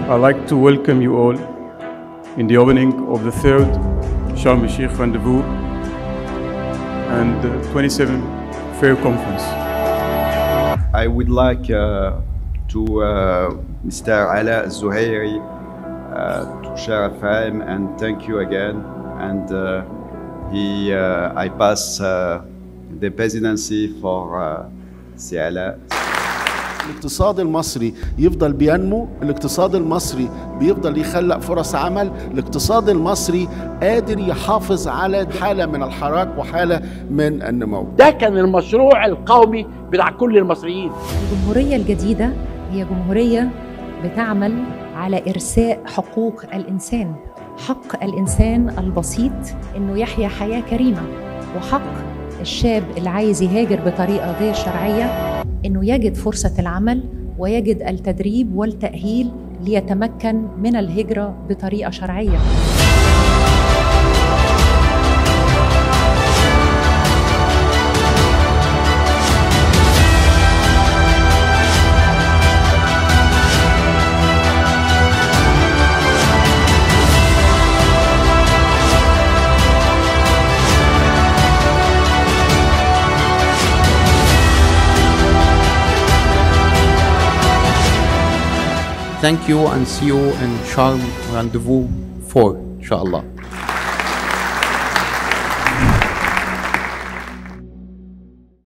I'd like to welcome you all in the opening of the third Sharm el-Sheikh Rendezvous and the 27th Fair Conference. I would like uh, to uh, Mr. Ala Zuhairi uh, to share a time and thank you again. And uh, he, uh, I pass uh, the presidency for uh, Siala. الاقتصاد المصري يفضل بينمو الاقتصاد المصري بيفضل يخلق فرص عمل الاقتصاد المصري قادر يحافظ على حالة من الحراك وحالة من النمو ده كان المشروع القومي بتاع كل المصريين الجمهورية الجديدة هي جمهورية بتعمل على إرساء حقوق الإنسان حق الإنسان البسيط إنه يحيا حياة كريمة وحق الشاب اللي عايز يهاجر بطريقة غير شرعية إنه يجد فرصة العمل ويجد التدريب والتأهيل ليتمكن من الهجرة بطريقة شرعية Thank you and see you in Sharm Rendezvous 4 inshallah.